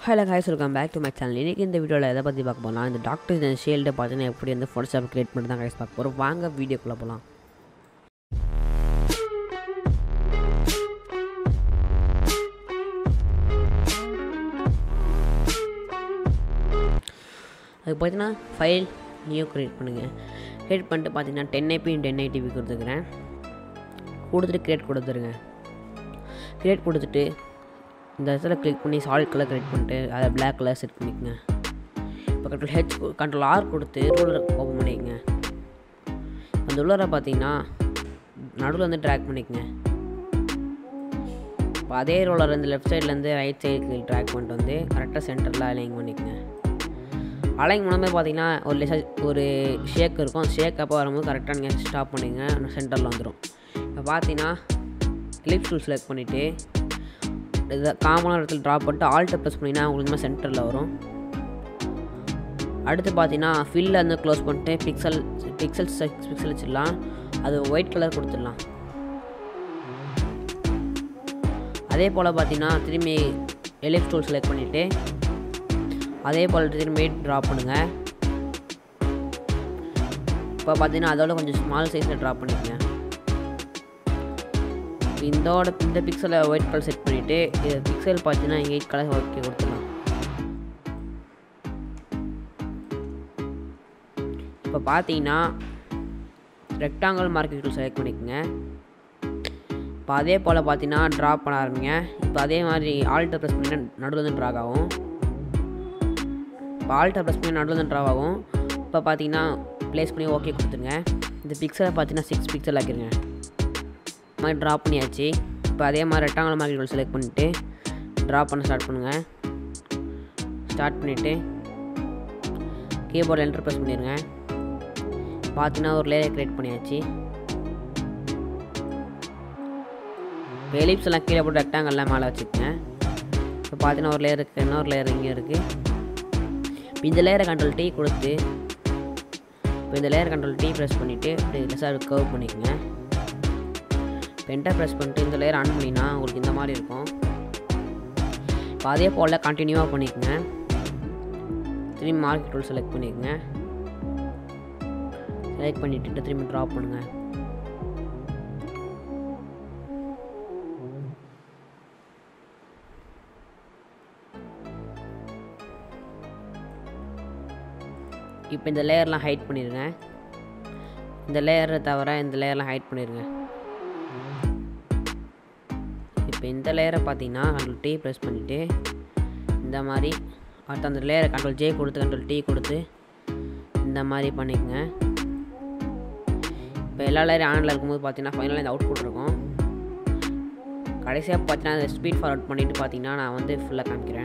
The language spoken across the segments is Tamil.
hello guys welcome back to my channel இன்றைக்கி இந்த வீடியோவில் எதை பற்றி பார்க்க போகலாம் இந்த டாக்டர் ஷீல்டு பார்த்தீங்கன்னா எப்படி வந்து ஃபோட்டோஷாப் கிரியேட் பண்ணி தான் கைஸ் பார்க்க போகிறோம் வாங்க வீடியோக்குள்ளே போகலாம் அதுக்கு பார்த்தீங்கன்னா ஃபைல் நியூ க்ரியேட் பண்ணுங்கள் க்ரியேட் பண்ணிட்டு பார்த்தீங்கன்னா டென் ஐபி டென் ஐடிபி கொடுத்துக்கிறேன் கொடுத்துட்டு க்ரியேட் கொடுத்துருங்க க்ரியேட் கொடுத்துட்டு இந்த இடத்துல கிளிக் பண்ணி சாலிட் கலர் கிரியேட் பண்ணிட்டு அதை பிளாக் கலர் செட் பண்ணிக்கங்க இப்போ கண்ட்ரோல் ஹெச் கண்ட்ரோல் ஆர் கொடுத்து ரூலர் ஓப்பன் பண்ணிக்கங்க அந்த உள்ளரை பார்த்தீங்கன்னா நடுவில் வந்து ட்ராக் பண்ணிக்கங்க இப்போ அதே ரோலர் வந்து லெஃப்ட் சைட்லேருந்து ரைட் சைடுக்கு ட்ராக் பண்ணிட்டு வந்து கரெக்டாக சென்டரில் அலைன் பண்ணிக்கங்க அலைன் பண்ணும்போது பார்த்தீங்கன்னா ஒரு லெஸ் ஒரு ஷேக் இருக்கும் அந்த ஷேக் அப்போ வரும்போது கரெக்டாக நீங்கள் ஸ்டாப் பண்ணிங்க சென்டரில் வந்துடும் இப்போ பார்த்தீங்கன்னா கிளிப் டூல் செலக்ட் பண்ணிவிட்டு இதை காமனான இடத்துல ட்ராப் பண்ணிட்டு ஆல்ட்டை ப்ரெஸ் பண்ணிங்கன்னா உங்களுக்கு சென்டரில் வரும் அடுத்து பார்த்தீங்கன்னா ஃபில்ல வந்து க்ளோஸ் பண்ணிட்டு பிக்சல் பிக்சல் சிக்ஸ் பிக்சல் வச்சிடலாம் அது ஒயிட் கலர் கொடுத்துடலாம் அதே போல் பார்த்தீங்கன்னா திரும்பி எலிப் டூல் செலக்ட் பண்ணிவிட்டு அதே போல் திரும்பி ட்ராப் பண்ணுங்கள் இப்போ பார்த்தீங்கன்னா அதோட கொஞ்சம் ஸ்மால் சைஸில் ட்ராப் பண்ணிக்கங்க இதோட இந்த பிக்சலை ஒயிட் கலர் செட் பண்ணிவிட்டு இது பிக்சல் பார்த்தீங்கன்னா எயிட் கலர் ஓகே கொடுத்துடலாம் இப்போ பார்த்தீங்கன்னா ரெக்டாங்கிள் மார்க்கெட் டூல் செலக்ட் பண்ணிக்கோங்க இப்போ அதே போல் பார்த்தீங்கன்னா ட்ராப் பண்ண ஆரம்பிங்க இப்போ அதே மாதிரி ஆல்ட்டை ப்ரெஸ் பண்ணி நடுவில் வந்து ட்ராக் ஆகும் இப்போ ஆல்ட்டை ப்ரெஸ் பண்ணி நடுவில் வந்து ட்ராப் ஆகும் இப்போ பார்த்தீங்கன்னா ப்ளேஸ் பண்ணி ஓகே கொடுத்துருங்க இந்த பிக்சலை பார்த்தீங்கன்னா சிக்ஸ் பிக்சல் ஆக்கிருங்க மாதிரி ட்ராப் பண்ணியாச்சு இப்போ அதே மாதிரி ரெக்டாங்கல் மார்க்கெட் செலக்ட் பண்ணிவிட்டு ட்ராப் பண்ண ஸ்டார்ட் பண்ணுங்கள் ஸ்டார்ட் பண்ணிவிட்டு கீபோர்டில் என்டர் ப்ரெஸ் பண்ணிடுங்க பார்த்தீங்கன்னா ஒரு லேயர் க்ரியேட் பண்ணியாச்சு இப்போ எலிப்ஸ் எல்லாம் கீழே போட்டு ரெக்டாங்கல்லாம் மேலே வச்சுக்கோங்க இப்போ பார்த்தீங்கன்னா ஒரு லேயர் இருக்குது இன்னொரு லேயர் இங்கே இருக்குது இப்போ இந்த லேயரை கண்ட்ரோல் டீ கொடுத்து இப்போ இந்த லேயர் கண்ட்ரோல் டீ ப்ரெஸ் பண்ணிவிட்டு இப்படி லெஸாக கர்வ் பண்ணிக்கோங்க பென்ட்டை ப்ரெஸ் பண்ணிட்டு இந்த லேயர் ஆன் பண்ணினா உங்களுக்கு இந்த மாதிரி இருக்கும் இப்போ அதே போல் கண்டினியூவாக பண்ணிக்கோங்க திரும்பி மார்க்கெட் டூல் செலக்ட் பண்ணிக்கோங்க செலக்ட் பண்ணிவிட்டு திரும்பி ட்ராப் பண்ணுங்கள் இப்போ இந்த லேயர்லாம் ஹைட் பண்ணிடுங்க இந்த லேயரை தவிர இந்த லேயர்லாம் ஹைட் பண்ணிடுங்க இப்போ இந்த லேயரை பார்த்தீங்கன்னா கண்ட்ரோல் டி ப்ரெஸ் பண்ணிவிட்டு இந்த மாதிரி அடுத்து அந்த லேயரை கண்ட்ரோல் ஜே கொடுத்து கண்ட்ரோல் டி கொடுத்து இந்த மாதிரி பண்ணிக்கோங்க இப்போ எல்லா லேயரும் ஆனில் இருக்கும்போது பார்த்தீங்கன்னா ஃபைனலாக இந்த அவுட்புட் இருக்கும் கடைசியாக பார்த்தீங்கன்னா அந்த ஸ்பீட் ஃபார்வர்ட் பண்ணிவிட்டு பார்த்தீங்கன்னா நான் வந்து ஃபுல்லாக காமிக்கிறேன்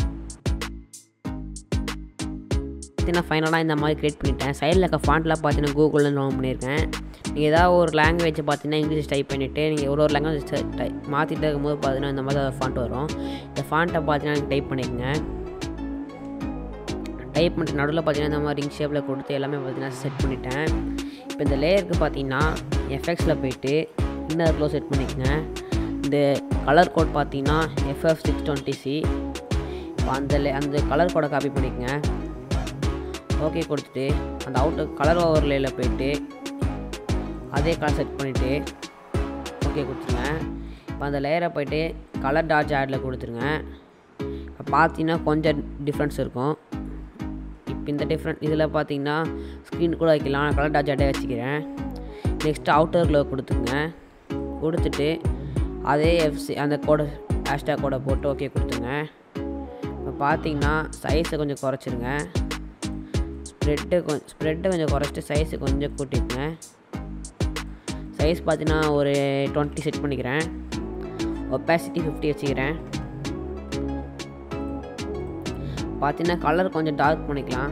பார்த்தீங்கன்னா ஃபைனலாக இந்த மாதிரி க்ரியேட் பண்ணிட்டேன் சைடில் இருக்க ஃபாண்ட்லாம் பார்த்தீங்கன்னா கூகுளில் டவுன் பண்ணியிருக்கேன் நீங்கள் ஏதாவது ஒரு லாங்குவேஜ் பார்த்தீங்கன்னா இங்கிலீஷ் டைப் பண்ணிவிட்டு நீங்கள் ஒரு ஒரு லாங்குவேஜ் டை மாற்றிட்டு இருக்கும்போது பார்த்தீங்கன்னா இந்த மாதிரி ஃபாண்ட் வரும் இந்த ஃபாண்ட்டை பார்த்தீங்கன்னா டைப் பண்ணிக்கோங்க டைப் பண்ணிட்டு நடுவில் பார்த்தீங்கன்னா இந்த மாதிரி ரிங் ஷேப்பில் கொடுத்து எல்லாமே பார்த்தீங்கன்னா செட் பண்ணிட்டேன் இப்போ இந்த லேயருக்கு பார்த்தீங்கன்னா எஃப்எக்ஸில் போயிட்டு இன்னரில் செட் பண்ணிக்கோங்க இந்த கலர் கோட் பார்த்தீங்கன்னா எஃப்எஃப் சிக்ஸ் டுவெண்ட்டி சி இப்போ அந்த லே அந்த கலர் கோடை காப்பி பண்ணிக்கோங்க ஓகே கொடுத்துட்டு அந்த அவுட்டு கலர் ஓவர்லேயில் போயிட்டு அதே கலர் செட் பண்ணிவிட்டு ஓகே கொடுத்துருங்க இப்போ அந்த லேயரை போயிட்டு கலர் டார்ச் ஆடில் கொடுத்துருங்க இப்போ பார்த்தீங்கன்னா கொஞ்சம் டிஃப்ரென்ஸ் இருக்கும் இப்போ இந்த டிஃப்ரெண்ட் இதில் பார்த்தீங்கன்னா ஸ்க்ரீன் கூட வைக்கலாம் நான் கலர் டார்ச் ஆட்டே வச்சுக்கிறேன் நெக்ஸ்ட்டு அவுட்டர் க்ளோ கொடுத்துங்க கொடுத்துட்டு அதே எஃப்சி அந்த கோடை ஹேஷ்டேக் கோடை போட்டு ஓகே கொடுத்துங்க இப்போ பார்த்தீங்கன்னா சைஸை கொஞ்சம் குறைச்சிருங்க ஸ்ப்ரெட்டு கொஞ்சம் ஸ்ப்ரெட்டை கொஞ்சம் குறைச்சிட்டு சைஸு கொஞ்சம் கூட்டிக்கங்க சைஸ் பார்த்தீங்கன்னா ஒரு டுவெண்ட்டி செட் பண்ணிக்கிறேன் ஒப்பாசிட்டி ஃபிஃப்டி வச்சுக்கிறேன் பார்த்தீங்கன்னா கலர் கொஞ்சம் டார்க் பண்ணிக்கலாம்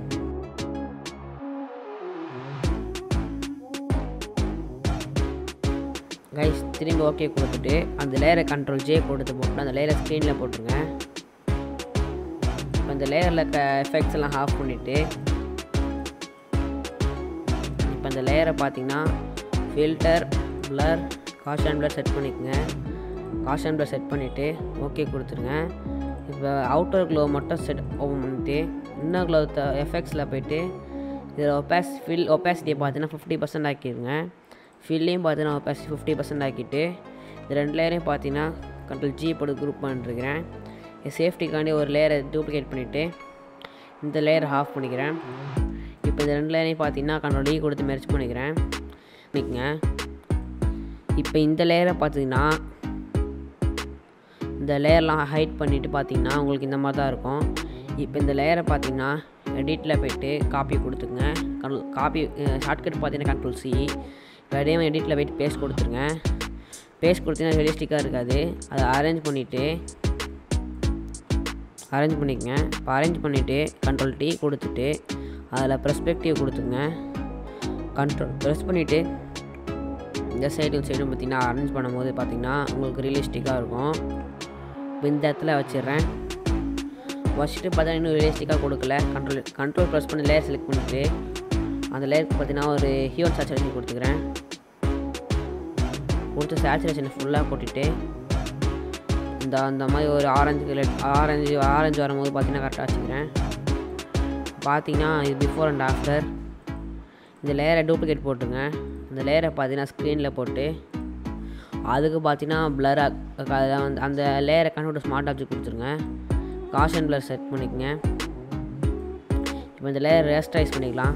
கைஸ் திரும்பி ஓகே கொடுத்துட்டு அந்த லேயரை கண்ட்ரோல் ஜே கொடுத்து போட்டு அந்த லேயரை ஸ்க்ரீனில் போட்டுருங்க இப்போ இந்த லேயரில் இருக்க எஃபெக்ட்ஸ் எல்லாம் ஆஃப் பண்ணிவிட்டு இப்போ இந்த லேயரை பார்த்தீங்கன்னா filter blur gaussian blur set பண்ணிக்கோங்க காஷன் ப்ளர் செட் பண்ணிவிட்டு ஓகே கொடுத்துருங்க இப்போ அவுட்டர் க்ளோ மட்டும் செட் ஓப்பன் பண்ணிட்டு இன்னர் க்ளோ எஃபெக்ட்ஸில் போயிட்டு இதில் ஒப்பாஸ் ஃபில் ஒப்பாசிட்டியை பார்த்தீங்கன்னா ஃபிஃப்டி பர்சன்ட் ஆக்கிடுங்க ஃபில்லையும் பார்த்தீங்கன்னா ஒப்பாசிட்டி ஃபிஃப்டி பர்சன்ட் ஆக்கிட்டு இது ரெண்டு லேயரையும் பார்த்தீங்கன்னா கண்ட்ரோல் ஜி போட்டு குரூப் பண்ணிருக்கிறேன் சேஃப்டிக்காண்டி ஒரு லேயரை டூப்ளிகேட் பண்ணிவிட்டு இந்த லேயரை ஆஃப் பண்ணிக்கிறேன் இப்போ இந்த ரெண்டு லேயரையும் பார்த்தீங்கன்னா கண்ட்ரோல் டி கொடுத்து மெர்ச் பண்ணிக்கிறேன் பண்ணிக்கங்க இப்போ இந்த லேயரை பார்த்தீங்கன்னா இந்த லேயர்லாம் ஹைட் பண்ணிவிட்டு பார்த்தீங்கன்னா உங்களுக்கு இந்த மாதிரி தான் இருக்கும் இப்போ இந்த லேயரை பார்த்தீங்கன்னா எடிட்டில் போயிட்டு காப்பி கொடுத்துங்க கண்ட்ரோல் காப்பி ஷார்ட்கட் பார்த்தீங்கன்னா கண்ட்ரோல் சி இப்போ அதே மாதிரி எடிட்டில் போயிட்டு பேஸ்ட் கொடுத்துருங்க பேஸ்ட் கொடுத்தீங்கன்னா ரியலிஸ்டிக்காக இருக்காது அதை அரேஞ்ச் பண்ணிவிட்டு அரேஞ்ச் பண்ணிக்கங்க இப்போ அரேஞ்ச் பண்ணிவிட்டு கண்ட்ரோல் டி கொடுத்துட்டு அதில் ப்ரெஸ்பெக்டிவ் கொடுத்துங்க கண்ட்ரோல் ப்ரெஸ் பண்ணிவிட்டு இந்த சைடு சைடும் பார்த்திங்கன்னா அரேஞ்ச் பண்ணும்போது பார்த்திங்கன்னா உங்களுக்கு ரியலிஸ்டிக்காக இருக்கும் இப்போ இந்த இடத்துல வச்சிடுறேன் வச்சுட்டு பார்த்தா இன்னும் ரியலிஸ்டிக்காக கொடுக்கல கண்ட்ரோல் கண்ட்ரோல் ப்ரெஸ் பண்ணி லேயர் செலக்ட் பண்ணிவிட்டு அந்த லேயருக்கு பார்த்தீங்கன்னா ஒரு ஹியூன் சேச்சுரேஷன் கொடுத்துக்கிறேன் கொடுத்து சேச்சுரேஷனை ஃபுல்லாக போட்டுட்டு இந்த அந்த மாதிரி ஒரு ஆரஞ்சு கலர் ஆரஞ்சு ஆரஞ்சு வரும்போது பார்த்தீங்கன்னா கரெக்டாக வச்சுக்கிறேன் பார்த்தீங்கன்னா இது பிஃபோர் அண்ட் ஆஃப்டர் இந்த லேயரை டூப்ளிகேட் போட்டுங்க இந்த லேயரை பார்த்தீங்கன்னா ஸ்க்ரீனில் போட்டு அதுக்கு பார்த்தீங்கன்னா பிளர் வந்து அந்த லேயரை கன்வெர்ட் ஸ்மார்ட் ஆப்ஜெக்ட் கொடுத்துருங்க காஷன் பிளர் செட் பண்ணிக்கங்க இப்போ இந்த லேயர் ரேஸ்டைஸ் பண்ணிக்கலாம்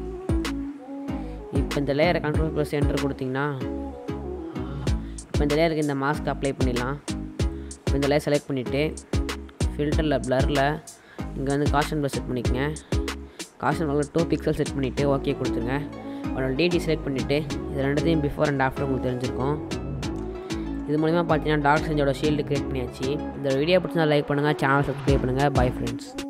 இப்போ இந்த லேயரை கண்ட்ரோல் ப்ளஸ் என்டர் கொடுத்தீங்கன்னா இப்போ இந்த லேயருக்கு இந்த மாஸ்க் அப்ளை பண்ணிடலாம் இப்போ இந்த லேயர் செலக்ட் பண்ணிவிட்டு ஃபில்டரில் ப்ளரில் இங்கே வந்து காஷன் ப்ளஸ் செட் பண்ணிக்கங்க காஷன் ப்ளஸில் டூ பிக்சல் செட் பண்ணிவிட்டு ஓகே கொடுத்துருங்க உடனே டிடி செலக்ட் பண்ணிவிட்டு இது ரெண்டுத்தையும் பிஃபோர் அண்ட் ஆஃப்டர் உங்களுக்கு தெரிஞ்சிருக்கும் இது மூலிமா பார்த்தீங்கன்னா டாக்டர் செஞ்சோட ஷீல்டு கிரியேட் பண்ணியாச்சு இந்த வீடியோ பிடிச்சா லைக் பண்ணுங்கள் சேனல் சப்ஸ்கிரைப் பண்ணுங்கள் பை ஃப்ரெண்ட்ஸ்